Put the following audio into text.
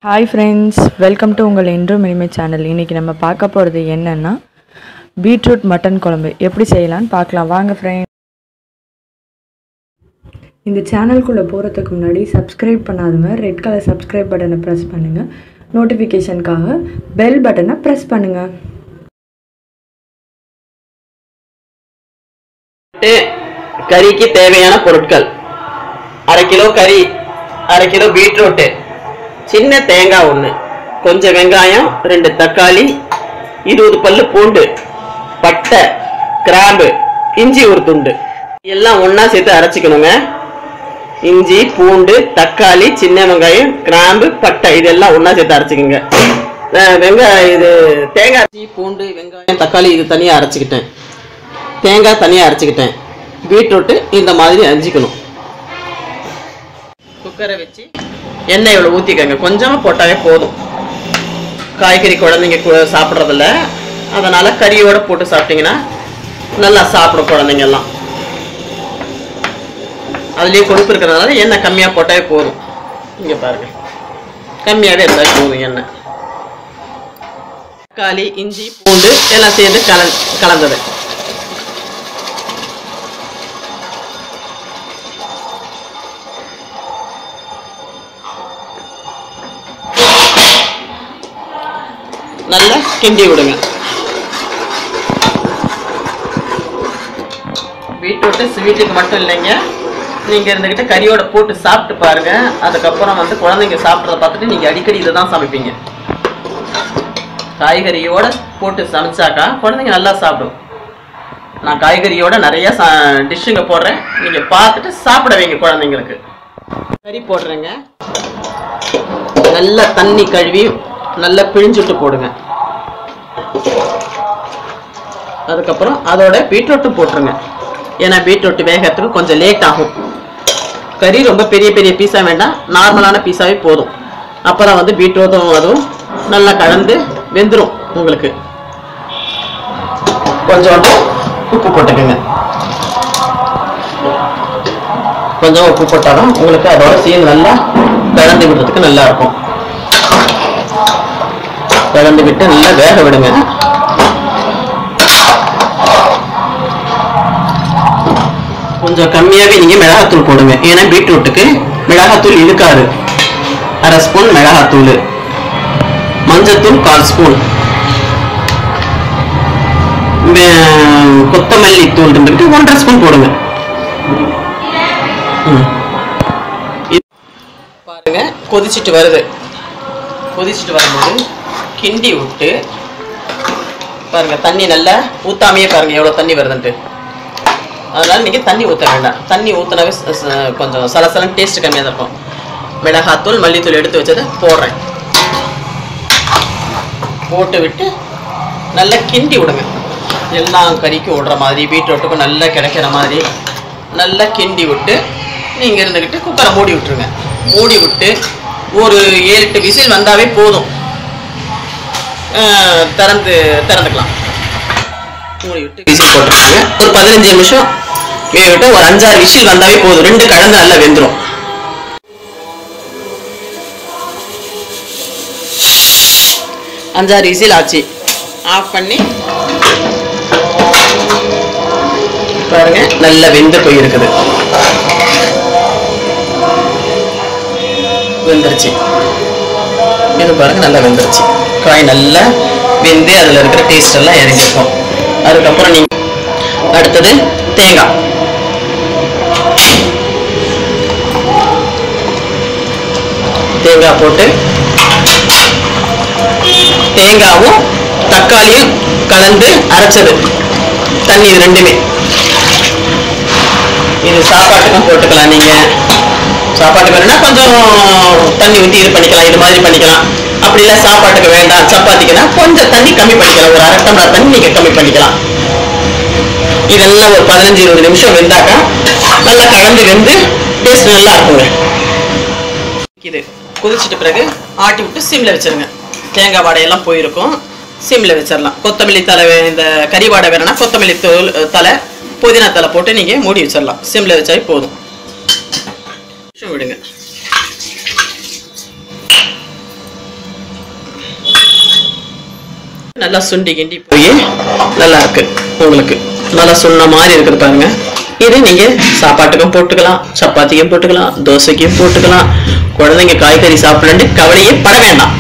Hi friends welcome to உங்கள் என்றும் இனிமை சேனல் இன்றைக்கி நம்ம பார்க்க போகிறது என்னென்னா பீட்ரூட் மட்டன் குழம்பு எப்படி செய்யலான்னு பார்க்கலாம் வாங்க ஃப்ரெண்ட் இந்த சேனல்குள்ளே போகிறதுக்கு முன்னாடி சப்ஸ்கிரைப் பண்ணாதவங்க ரெட் கலர் சப்ஸ்கிரைப் பட்டனை ப்ரெஸ் பண்ணுங்கள் நோட்டிஃபிகேஷனுக்காக பெல் பட்டனை ப்ரெஸ் பண்ணுங்கள் பீட்ரூட்டு கறிக்கு தேவையான பொருட்கள் அரை கிலோ கறி அரை கிலோ பீட்ரூட்டு சின்ன தேங்காய் ஒன்று கொஞ்சம் வெங்காயம் ரெண்டு தக்காளி இருபது பல்லு பூண்டு பட்டை கிராம்பு இஞ்சி ஒரு துண்டு எல்லாம் ஒன்றா சேர்த்து அரைச்சிக்கணுங்க இஞ்சி பூண்டு தக்காளி சின்ன வெங்காயம் கிராம்பு பட்டை இதெல்லாம் ஒன்றா சேர்த்து அரைச்சிக்கோங்க அஹ் வெங்காயம் இது தேங்காய் இஞ்சி பூண்டு வெங்காயம் தக்காளி இது தனியாக அரைச்சிக்கிட்டேன் தேங்காய் தனியாக அரைச்சிக்கிட்டேன் பீட்ரூட்டு இந்த மாதிரி அரிஞ்சிக்கணும் குக்கரை வச்சு எண்ணெய் இவ்வளோ ஊற்றிக்கங்க கொஞ்சமாக போட்டாவே போதும் காய்கறி குழந்தைங்க கு- சாப்பிட்றதில்ல அதனால் கறியோட போட்டு சாப்பிட்டீங்கன்னா நல்லா சாப்பிடும் குழந்தைங்க எல்லாம் அதுலேயே கொழுப்பு இருக்கிறதுனால எண்ணெய் கம்மியாக போட்டாவே போதும் இங்கே பாருங்க கம்மியாகவே இருந்தால் போதும் எண்ணெய் தக்காளி இஞ்சி பூண்டு எல்லாம் சேர்ந்து கலந் கலந்தது நல்லா கிண்டி விடுங்க பீட்ரூட்டு ஸ்வீட்டுக்கு மட்டும் இல்லைங்க நீங்க இருந்துகிட்டு கறியோட போட்டு சாப்பிட்டு பாருங்க அதுக்கப்புறம் வந்து குழந்தைங்க சாப்பிட்றத பார்த்துட்டு நீங்க அடிக்கடி இதை தான் சமைப்பீங்க காய்கறியோட போட்டு சமைச்சாக்கா குழந்தைங்க நல்லா சாப்பிடும் நான் காய்கறியோட நிறைய டிஷ்ஷுங்க போடுறேன் நீங்க பார்த்துட்டு சாப்பிட வைங்க குழந்தைங்களுக்கு கறி போடுறேங்க நல்லா தண்ணி கழுவி நல்லா பிழிஞ்சுட்டு போடுங்க அதுக்கப்புறம் அதோட பீட்ரூட்டும் போட்டுருங்க ஏன்னா பீட்ரூட் வேகறதுக்கு கொஞ்சம் லேட் ஆகும் கறி ரொம்ப பெரிய பெரிய பீஸா வேண்டாம் நார்மலான பீஸாவே போதும் அப்புறம் வந்து பீட்ரூட்டும் அதுவும் நல்லா கலந்து வெந்துடும் உங்களுக்கு கொஞ்சோண்டு உப்பு போட்டுக்கோங்க கொஞ்சம் உப்பு போட்டாலும் உங்களுக்கு அதோட சேர்ந்து நல்லா கலந்து விடுறதுக்கு நல்லா இருக்கும் கலந்து விட்டு நல்லா வேக விடுங்க கொஞ்சம் கம்மியாவே நீங்க மிளகாத்தூள் போடுங்க ஏன்னா பீட்ரூட்டுக்கு மிளகாத்தூள் இருக்காது அரை ஸ்பூன் மிளகாத்தூள் மஞ்சத்தூள் கால் ஸ்பூன் வே- கொத்தமல்லி தூள் இருந்துட்டு ஒன்றரை ஸ்பூன் போடுங்க ம். இது பாருங்க கொதிச்சிட்டு வருது கொதிச்சிட்டு வரும்போது கிண்டி விட்டு பாருங்க தண்ணி நல்லா ஊத்தாமையே பாருங்க எவ்வளோ தண்ணி வருதுன்ட்டு அதனால நீங்கள் தண்ணி ஊற்ற வேண்டாம் தண்ணி ஊற்றினாவே கொஞ்சம் சலசலன்னு டேஸ்ட் கம்மியாக தான் இருக்கும் மிளகாத்தூள் மல்லித்தூள் எடுத்து வச்சதை போடுறேன் போட்டு விட்டு நல்லா கிண்டி விடுங்க எல்லாம் கறிக்கும் விடுற மாதிரி பீட்ரூட்டுக்கும் நல்லா கிடைக்கிற மாதிரி நல்லா கிண்டி விட்டு நீங்கள் இருந்துக்கிட்டு குக்கரை மூடி விட்டுருங்க மூடி விட்டு ஒரு ஏழு எட்டு விசில் வந்தாவே போதும் அஹ் திறந்து திறந்துக்கலாம் மூடி விட்டு விசில் போட்டுருக்காங்க ஒரு பதினஞ்சு நிமிஷம் வேக விட்டு ஒரு அஞ்சாறு விசில் வந்தாவே போதும் ரெண்டு கலந்து நல்லா வெந்துடும் அஞ்சாறு விசில் ஆச்சு ஆஃப் பண்ணி பாருங்க நல்லா வெந்து போயிருக்குது வெந்துருச்சு இது பாருங்க நல்லா வெந்துருச்சு காய் நல்லா வெந்து அதில் இருக்கிற டேஸ்ட் எல்லாம் இறங்கிருக்கும் அதுக்கப்புறம் நீங்க அடுத்தது தேங்காய் தேங்காய் போட்டு தேங்காவும் தக்காளியும் கலந்து அரைச்சது தண்ணி இது ரெண்டுமே இது சாப்பாட்டுக்கும் போட்டுக்கலாம் நீங்க சாப்பாட்டுக்கு வேணும்னா கொஞ்சம் தண்ணி ஊற்றி இது பண்ணிக்கலாம் இது மாதிரி பண்ணிக்கலாம் அப்படி இல்லை சாப்பாட்டுக்கு வேண்டாம் சப்பாத்திக்குன்னா கொஞ்சம் தண்ணி கம்மி பண்ணிக்கலாம் ஒரு அரை டம்ளர் தண்ணி நீங்க கம்மி பண்ணிக்கலாம் இதெல்லாம் ஒரு பதினஞ்சு இருபது நிமிஷம் வெந்தாக்கா நல்லா கலந்து வெந்து டேஸ்ட் நல்லா இருக்குங்க இது கொதிச்சிட்ட பிறகு ஆட்டி விட்டு சிம்ல வச்சிருங்க தேங்காய் வாடையெல்லாம் போயிருக்கும் சிம்ல வச்சிடலாம் கொத்தமல்லி தலை வே- இந்த கறி வாடை வேணும்னா கொத்தமல்லி தூள் தலை புதினா தலை போட்டு நீங்க மூடி வச்சிடலாம் சிம்ல வச்சாவே போதும் நிமிஷம் விடுங்க நல்லா சுண்டி கிண்டி போய் நல்லா இருக்கு உங்களுக்கு நல்லா சுண்ண மாதிரி இருக்குது பாருங்க இது நீங்க சாப்பாட்டுக்கும் போட்டுக்கலாம் சப்பாத்திக்கும் போட்டுக்கலாம் தோசைக்கும் போட்டுக்கலாம் குழந்தைங்க காய்கறி சாப்பிடலன்னு கவலையே பட வேண்டாம்